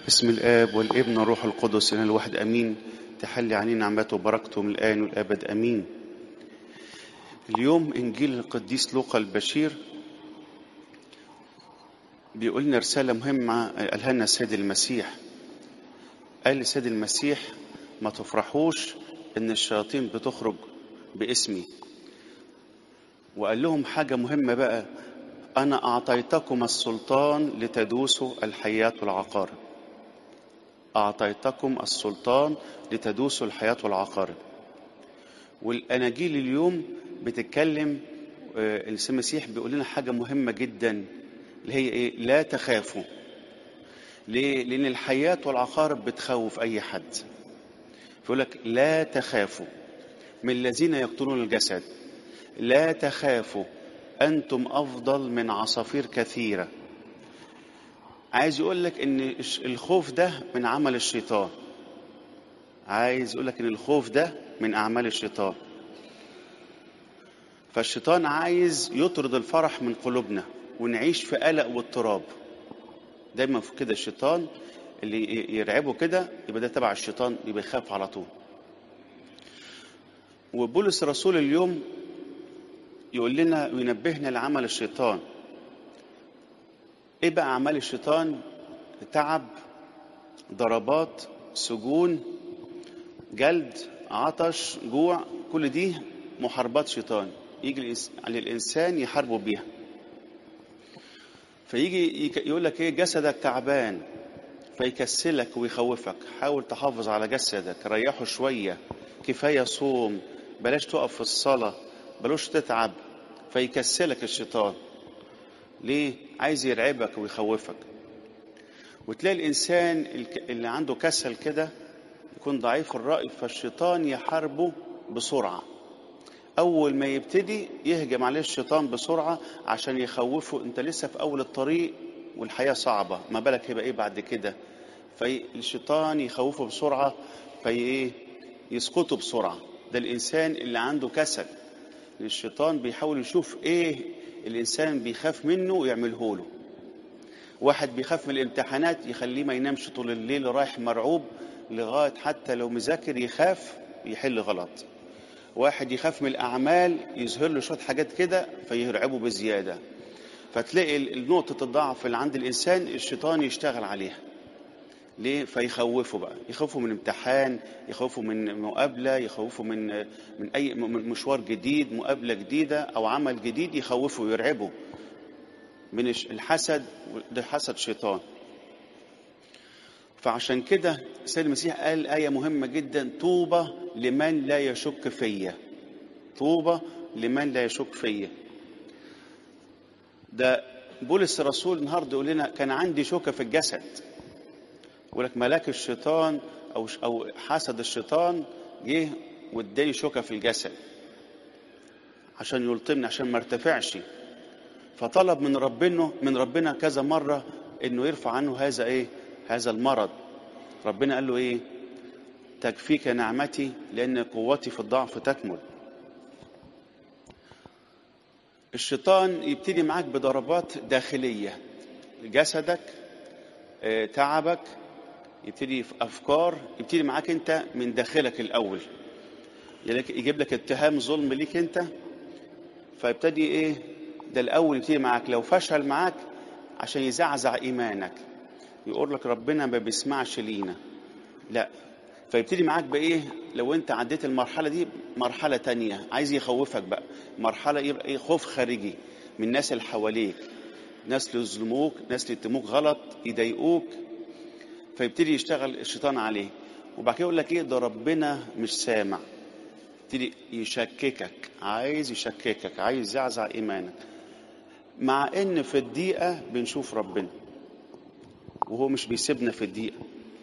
بسم الآب والابن والروح القدس إلى الواحد أمين تحلي علينا نعمته وبركته من الآن والأبد أمين اليوم إنجيل القديس لوقا البشير بيقول لنا رسالة مهمة قالها لنا السيد المسيح قال السيد المسيح ما تفرحوش إن الشياطين بتخرج باسمي وقال لهم حاجة مهمة بقى أنا أعطيتكم السلطان لتدوسوا الحياة والعقارب أعطيتكم السلطان لتدوسوا الحياة والعقارب والأناجيل اليوم بتتكلم آه، السيد المسيح بيقول لنا حاجة مهمة جدا اللي هي إيه؟ لا تخافوا ليه؟ لأن الحياة والعقارب بتخوف أي حد فيقول لك لا تخافوا من الذين يقتلون الجسد لا تخافوا أنتم أفضل من عصافير كثيرة عايز يقول لك ان الش- الخوف ده من عمل الشيطان عايز يقول لك ان الخوف ده من اعمال الشيطان فالشيطان عايز يطرد الفرح من قلوبنا ونعيش في قلق واضطراب دايما في كده الشيطان اللي ي- يرعبه كده يبقى ده تبع الشيطان يبقى يخاف على طول وبولس الرسول اليوم يقول لنا وينبهنا لعمل الشيطان ايه بقى اعمال الشيطان تعب ضربات سجون جلد عطش جوع كل دي محاربات شيطان يجي الإنس- على الانسان يحاربه بيها فيجي يك- يقول لك ايه جسدك تعبان فيكسلك ويخوفك حاول تحافظ على جسدك ريحه شويه كفايه صوم بلاش تقف في الصلاه بلاش تتعب فيكسلك الشيطان ليه عايز يرعبك ويخوفك وتلاقي الانسان الك- اللي عنده كسل كده يكون ضعيف الرأي فالشيطان يحاربه بسرعة أول ما يبتدي يهجم عليه الشيطان بسرعة عشان يخوفه أنت لسه في أول الطريق والحياة صعبة ما بالك هيبقى إيه بعد كده فالشيطان يخوفه بسرعة في إيه يسقطه بسرعة ده الإنسان اللي عنده كسل الشيطان بيحاول يشوف إيه الإنسان بيخاف منه ويعمله له واحد بيخاف من الامتحانات يخليه ما ينامش طول الليل رايح مرعوب لغاية حتى لو مذاكر يخاف يحل غلط واحد يخاف من الأعمال يظهر له شوية حاجات كده فيرعبه بزيادة فتلاقي ال- نقطة الضعف اللي عند الإنسان الشيطان يشتغل عليها ليه فيخوفه بقى يخوفه من امتحان يخوفه من مقابلة يخوفه من من أي من مشوار جديد مقابلة جديدة أو عمل جديد يخوفه ويرعبه من الش- الحسد ده حسد شيطان فعشان كده السيد المسيح قال آية مهمة جدا طوبى لمن لا يشك فيا طوبى لمن لا يشك فيا ده بولس الرسول النهارده يقول لنا كان عندي شوكة في الجسد يقول لك ملاك الشيطان او او حسد الشيطان جه واداني شوكة في الجسد عشان يلطمني عشان ما ارتفعش فطلب من ربنا من ربنا كذا مرة انه يرفع عنه هذا ايه هذا المرض ربنا قال له ايه تكفيك نعمتي لان قوتي في الضعف تكمل الشيطان يبتدي معاك بضربات داخلية جسدك آه، تعبك يبتدي في افكار يبتدي معاك انت من داخلك الاول يلك- يجيب لك اتهام ظلم ليك انت فيبتدي ايه ده الاول يبتدي معاك لو فشل معاك عشان يزعزع ايمانك يقول لك ربنا ما بيسمعش لينا لا فيبتدي معاك بايه لو انت عديت المرحله دي مرحله تانية عايز يخوفك بقى مرحله يبقى ايه خوف خارجي من الناس اللي حواليك ناس اللي يظلموك ناس اللي يتموك غلط يضايقوك فيبتدي يشتغل الشيطان عليه وبعد كده يقول لك ايه ده ربنا مش سامع يبتدي يشككك عايز يشككك عايز يعزع ايمانك مع ان في الدقيقه بنشوف ربنا وهو مش بيسيبنا في الدقيقه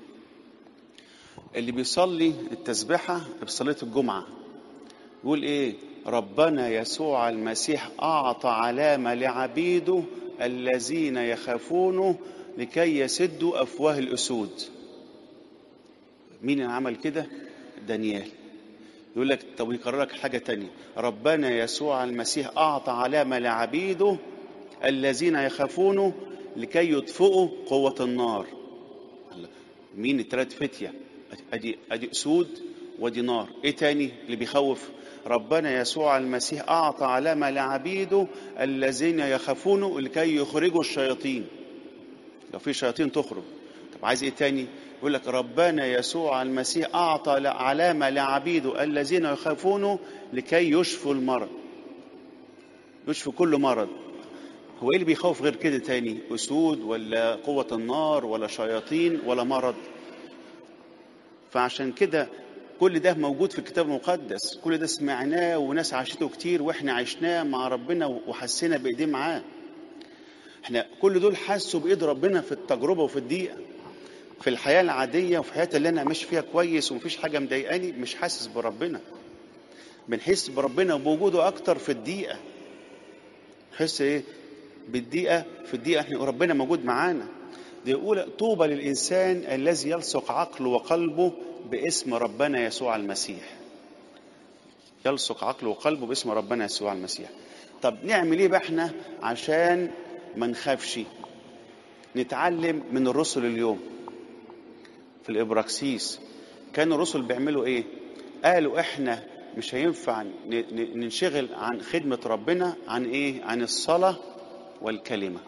اللي بيصلي التسبيحه بصلاه الجمعه يقول ايه ربنا يسوع المسيح اعطى علامه لعبيده الذين يخافونه لكي يسدوا افواه الاسود مين اللي عمل كده دانيال يقول لك طب يكرر لك حاجه تانية ربنا يسوع المسيح اعطى علامه لعبيده الذين يخافونه لكي يطفئوا قوه النار مين الثلاث فتية ادي ادي اسود ودي نار ايه تاني اللي بيخوف ربنا يسوع المسيح اعطى علامة لعبيده الذين يخافونه لكي يخرجوا الشياطين لو في شياطين تخرج طب عايز ايه تاني يقول لك ربنا يسوع المسيح اعطى علامة لعبيده الذين يخافونه لكي يشفوا المرض يشفوا كل مرض هو ايه اللي بيخوف غير كده تاني اسود ولا قوة النار ولا شياطين ولا مرض فعشان كده كل ده موجود في الكتاب المقدس كل ده سمعناه وناس عاشته كتير واحنا عشناه مع ربنا وحسينا بايديه معاه احنا كل دول حسوا بايد ربنا في التجربه وفي الدقيقه في الحياه العاديه وفي حياتي اللي انا ماشي فيها كويس ومفيش حاجه مضايقاني مش حاسس بربنا بنحس بربنا وبوجوده اكتر في الدقيقه نحس ايه بالدقيقه في الدقيقه احنا ربنا موجود معانا دي يقول طوبى للانسان الذي يلصق عقله وقلبه باسم ربنا يسوع المسيح يلصق عقله وقلبه باسم ربنا يسوع المسيح طب نعمل ايه بقى احنا عشان ما نخافش نتعلم من الرسل اليوم في الابراكسيس كانوا الرسل بيعملوا ايه قالوا احنا مش هينفع ننشغل عن خدمة ربنا عن ايه عن الصلاة والكلمة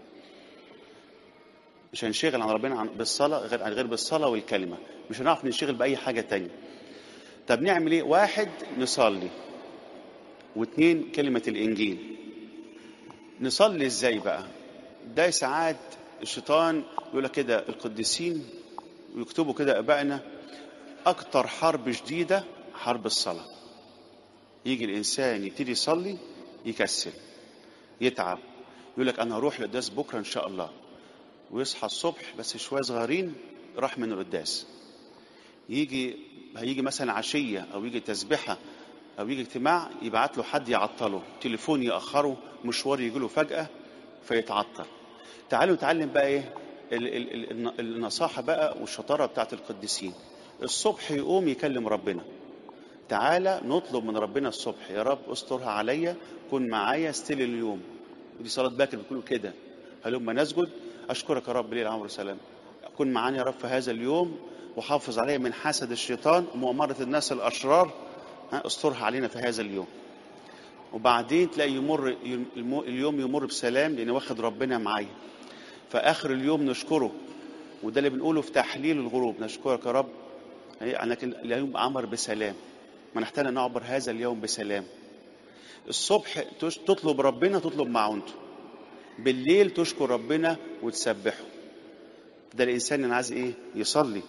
مش هنشغل عن ربنا عن بالصلاة غير غير بالصلاة والكلمة مش هنعرف ننشغل بأي حاجة تانية طب نعمل ايه واحد نصلي واثنين كلمة الإنجيل نصلي ازاي بقى ده ساعات الشيطان يقول لك كده القديسين ويكتبوا كده ابائنا اكتر حرب شديده حرب الصلاه يجي الانسان يبتدي يصلي يكسل يتعب يقول لك انا هروح القداس بكره ان شاء الله ويصحى الصبح بس شويه صغيرين راح من القداس يجي هيجي مثلا عشيه او يجي تسبحه او يجي اجتماع يبعت له حد يعطله تليفون ياخره مشوار يجي له فجاه فيتعطل تعالوا نتعلم بقى ايه ال- ال- ال- النصاحه بقى والشطاره بتاعت القديسين الصبح يقوم يكلم ربنا تعالى نطلب من ربنا الصبح يا رب استرها عليا كن معايا استلي اليوم ودي صلاه باكر بتقول كده هلما نسجد اشكرك يا رب ليل عمر سلام كن معانا يا رب في هذا اليوم وحافظ عليا من حسد الشيطان ومؤامره الناس الاشرار ها، استرها علينا في هذا اليوم وبعدين تلاقي يمر الم- اليوم يمر بسلام لان واخد ربنا معايا فاخر اليوم نشكره وده اللي بنقوله في تحليل الغروب نشكرك يا رب انك اليوم عمر بسلام منحتنا نعبر هذا اليوم بسلام الصبح تش- تطلب ربنا تطلب معونته بالليل تشكر ربنا وتسبحه ده الانسان اللي عايز ايه يصلي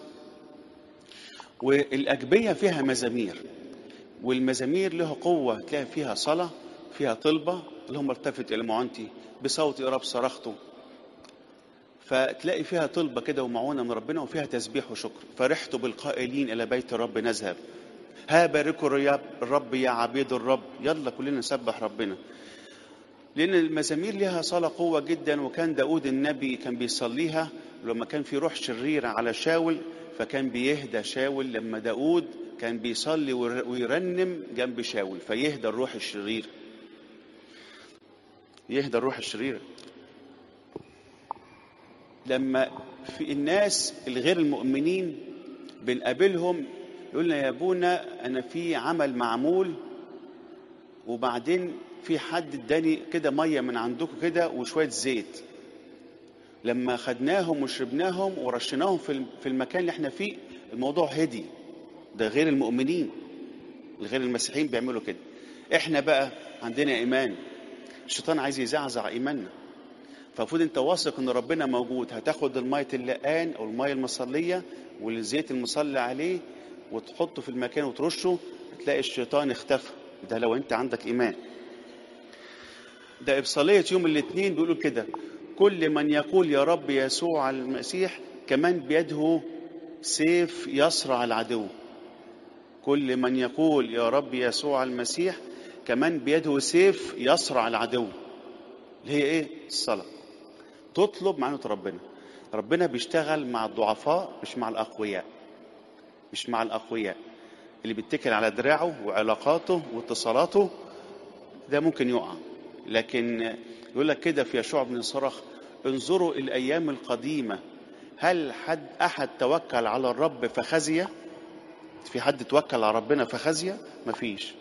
والاجبيه فيها مزامير والمزامير له قوه تلاقي فيها صلاه فيها طلبه اللهم التفت الى معونتي بصوت يا رب صرخته فتلاقي فيها طلبة كده ومعونة من ربنا وفيها تسبيح وشكر فرحت بالقائلين إلى بيت الرب نذهب ها باركوا الرياب- الرب يا عبيد الرب يلا كلنا نسبح ربنا لأن المزامير لها صلاة قوة جدا وكان داود النبي كان بيصليها لما كان في روح شريرة على شاول فكان بيهدى شاول لما داود كان بيصلي وير- ويرنم جنب شاول فيهدى الروح الشرير يهدى الروح الشرير لما في الناس الغير المؤمنين بنقابلهم يقول لنا يا ابونا انا في عمل معمول وبعدين في حد اداني كده ميه من عندكم كده وشويه زيت لما خدناهم وشربناهم ورشيناهم في الم- في المكان اللي احنا فيه الموضوع هدي ده غير المؤمنين الغير المسيحيين بيعملوا كده احنا بقى عندنا ايمان الشيطان عايز يزعزع ايماننا فالمفروض انت واثق ان ربنا موجود هتاخد الميه اللقان او الميه المصليه والزيت المصلي عليه وتحطه في المكان وترشه تلاقي الشيطان اختفى ده لو انت عندك ايمان ده ابصاليه يوم الاثنين بيقولوا كده كل من يقول يا رب يسوع المسيح كمان بيده سيف يصرع العدو كل من يقول يا رب يسوع المسيح كمان بيده سيف يصرع العدو اللي هي ايه الصلاه تطلب معونة ربنا ربنا بيشتغل مع الضعفاء مش مع الأقوياء مش مع الأقوياء اللي بيتكل على دراعه وعلاقاته واتصالاته ده ممكن يقع لكن يقول لك كده في يشوع بن صرخ انظروا الأيام القديمة هل حد احد توكل على الرب فخزي في حد توكل على ربنا فخزي مفيش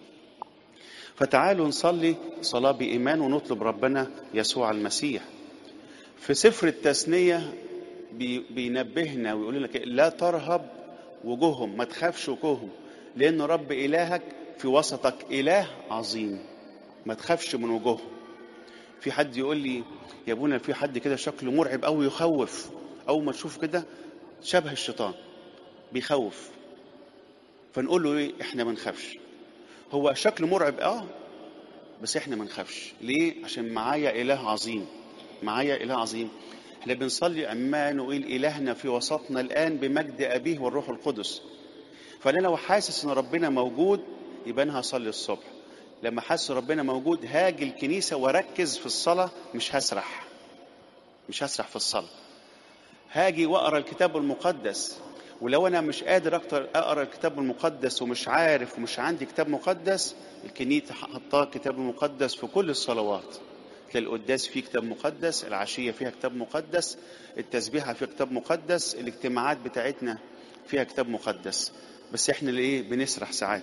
فتعالوا نصلي صلاة بإيمان ونطلب ربنا يسوع المسيح في سفر التثنية بي- بينبهنا ويقول لك لا ترهب وجوههم ما تخافش وجوههم لأن رب إلهك في وسطك إله عظيم ما تخافش من وجوههم في حد يقول لي يا ابونا في حد كده شكله مرعب قوي يخوف اول ما تشوف كده شبه الشيطان بيخوف فنقول له ايه احنا ما نخافش هو شكله مرعب اه بس احنا ما نخافش ليه عشان معايا اله عظيم معايا اله عظيم احنا بنصلي عمانوئيل الهنا في وسطنا الان بمجد ابيه والروح القدس فانا لو حاسس ان ربنا موجود يبقى انا هصلي الصبح لما حاسس ربنا موجود هاجي الكنيسه واركز في الصلاه مش هسرح مش هسرح في الصلاه هاجي واقرا الكتاب المقدس ولو انا مش قادر اكتر اقرا الكتاب المقدس ومش عارف ومش عندي كتاب مقدس الكنيسه حطها الكتاب المقدس في كل الصلوات تلاقي القداس فيه كتاب مقدس العشيه فيها كتاب مقدس التسبيحه فيها كتاب مقدس الاجتماعات بتاعتنا فيها كتاب مقدس بس احنا اللي ايه بنسرح ساعات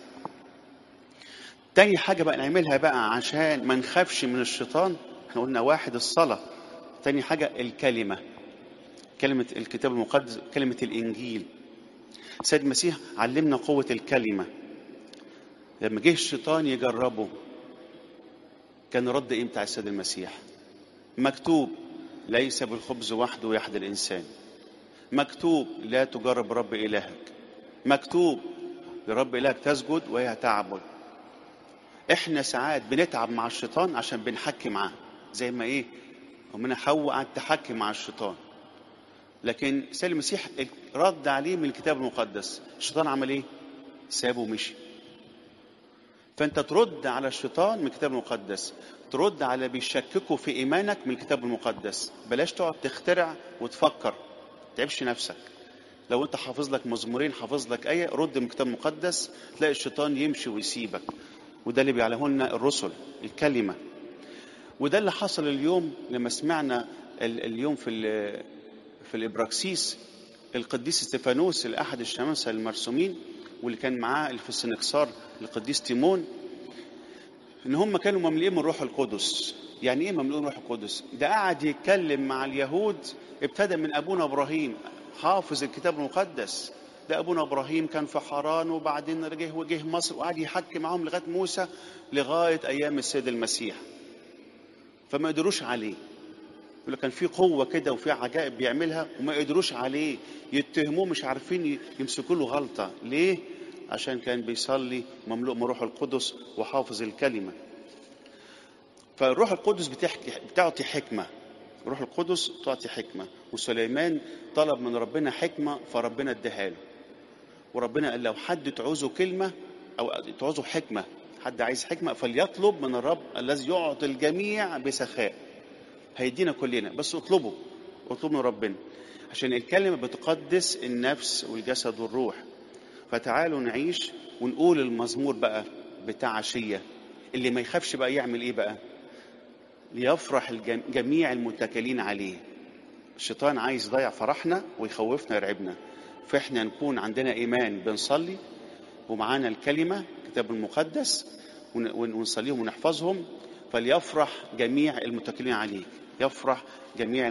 تاني حاجة بقى نعملها بقى عشان ما نخافش من الشيطان احنا قلنا واحد الصلاة تاني حاجة الكلمة كلمة الكتاب المقدس كلمة الإنجيل سيد المسيح علمنا قوة الكلمة لما جه الشيطان يجربه كان رد ايه بتاع السيد المسيح مكتوب ليس بالخبز وحده يحيى الإنسان مكتوب لا تجرب رب إلهك مكتوب لرب إلهك تسجد وهي تعبد احنا ساعات بنتعب مع الشيطان عشان بنحكي معاه زي ما ايه امنا حواء قعدت تحكي مع الشيطان لكن سيد المسيح رد عليه من الكتاب المقدس الشيطان عمل ايه سابه ومشي فانت ترد على الشيطان من الكتاب المقدس ترد على اللي بيشككوا في ايمانك من الكتاب المقدس بلاش تقعد تخترع وتفكر تعبش نفسك لو انت حافظ لك مزمورين حافظ لك ايه رد من الكتاب المقدس تلاقي الشيطان يمشي ويسيبك وده اللي بيعلمه لنا الرسل الكلمه وده اللي حصل اليوم لما سمعنا ال- اليوم في ال- في الابراكسيس القديس استفانوس الاحد الشمامسه المرسومين واللي كان معاه اللي في السنكسار القديس تيمون ان هم كانوا مملئين من روح القدس يعني ايه مملوءين من روح القدس ده قعد يتكلم مع اليهود ابتدى من ابونا ابراهيم حافظ الكتاب المقدس ده ابونا ابراهيم كان في حران وبعدين رجع وجه مصر وقعد يحكي معاهم لغايه موسى لغايه ايام السيد المسيح فما قدروش عليه يقول لك كان في قوه كده وفي عجائب بيعملها وما قدروش عليه يتهموه مش عارفين يمسكوا له غلطه ليه عشان كان بيصلي مملوء من روح القدس وحافظ الكلمه فالروح القدس بتحكي بتعطي حكمه روح القدس تعطي حكمه وسليمان طلب من ربنا حكمه فربنا اداها له وربنا قال لو حد تعوزه كلمه او تعوزه حكمه حد عايز حكمه فليطلب من الرب الذي يعطي الجميع بسخاء هيدينا كلنا بس اطلبه اطلب من ربنا عشان الكلمه بتقدس النفس والجسد والروح فتعالوا نعيش ونقول المزمور بقى بتاع عشيه اللي ما يخافش بقى يعمل ايه بقى ليفرح الجم- جميع المتكلين عليه الشيطان عايز يضيع فرحنا ويخوفنا يرعبنا فاحنا نكون عندنا ايمان بنصلي ومعانا الكلمه الكتاب المقدس ون- ون- ونصليهم ونحفظهم فليفرح جميع المتكلين عليك يفرح جميع